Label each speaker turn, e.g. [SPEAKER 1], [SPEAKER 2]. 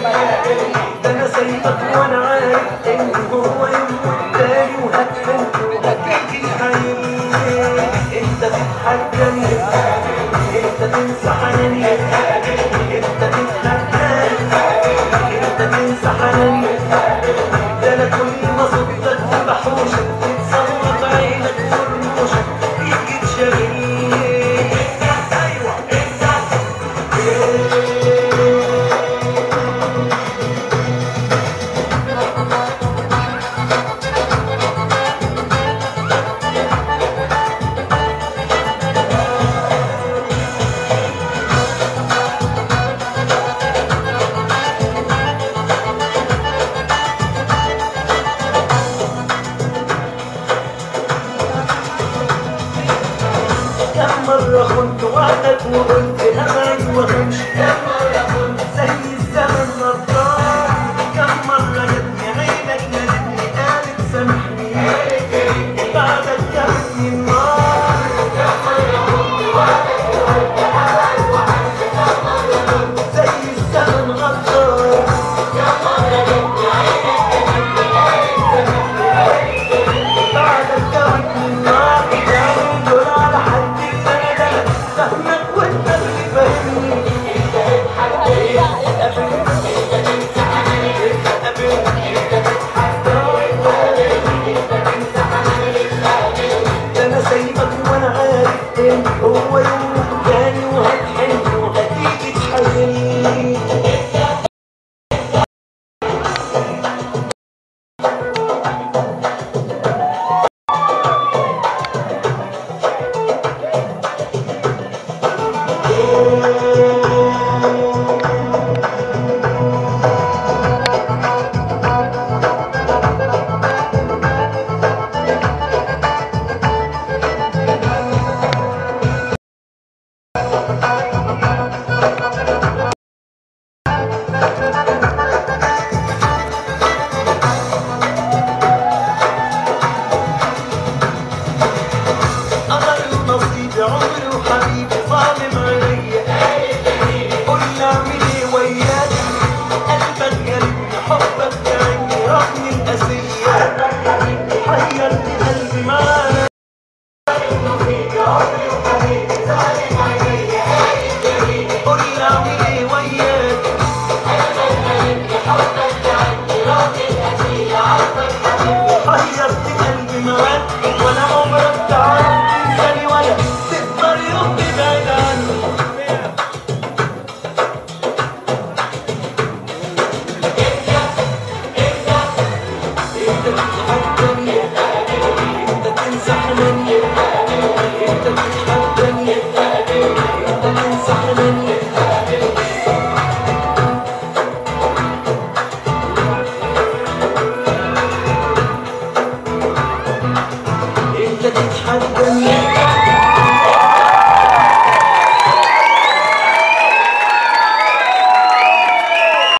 [SPEAKER 1] ده انا سايبك وانا عارف ان هو يوم قدامي وهتحب وهتيجي حياتي انت تتحداني انت تنسى حناني انت تتحداني انت تنسى حناني ده انا كل ما صدتك بحوشك تتصوت عينك ورموشك تيجي تشغلني ايوه كم مرة خنت وعدك وقلت أبعد وأمشي كم مرة خنت زي الزمن غدار كم مرة جبني عينك نادتني قالت سامحني بعدك جابتني النار زي الزمن غدار بعدك جابتني النار يعني دول على حد البلد فهمك وانت اللي فاهمني ده انا سايبك وانا عارف ان هو يوم تاني وهتحن وهتيجي تحللني قدر نصيبي عمري وحبيبي ظالم عليا قول لي اعمل ايه وياك قلبك جربني حبك جربني رغم القاسية حيرني قلبي معاك قول لي اعمل ايه وياك حيرت قلبي معاك ولا عمرك تعرف تنساني ولا تقدر يوم تبعد عني انت بتحبني انت تنسى حناني انت بتحبني انت تنسى حناني انت تتحداني